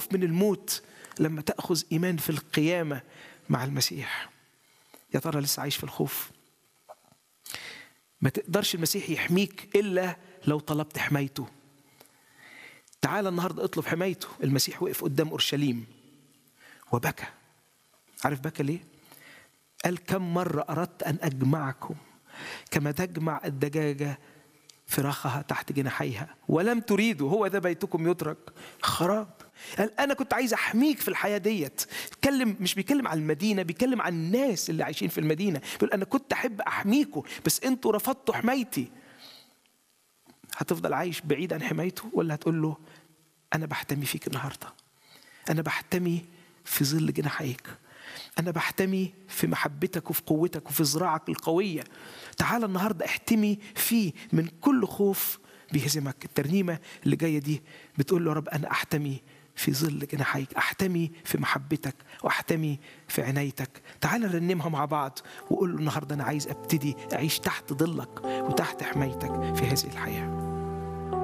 الخوف من الموت لما تأخذ إيمان في القيامة مع المسيح يا ترى لسه عايش في الخوف ما تقدرش المسيح يحميك إلا لو طلبت حمايته تعال النهاردة اطلب حمايته المسيح وقف قدام أورشليم وبكى عارف بكى ليه؟ قال كم مرة أردت أن أجمعكم كما تجمع الدجاجة فراخها تحت جناحيها ولم تريدوا هو ده بيتكم يترك خراب قال انا كنت عايز احميك في الحياه ديت بيتكلم مش بيتكلم عن المدينه بيتكلم عن الناس اللي عايشين في المدينه بيقول انا كنت احب احميكم بس انتوا رفضتوا حمايتي هتفضل عايش بعيد عن حمايته ولا هتقول له انا بحتمي فيك النهارده انا بحتمي في ظل جناحيك أنا بحتمي في محبتك وفي قوتك وفي ذراعك القوية تعال النهاردة احتمي فيه من كل خوف بيهزمك الترنيمة اللي جاية دي بتقول له يا رب أنا أحتمي في ظل جناحيك أحتمي في محبتك وأحتمي في عنايتك تعال نرنمها مع بعض وقول له النهاردة أنا عايز أبتدي أعيش تحت ظلك وتحت حمايتك في هذه الحياة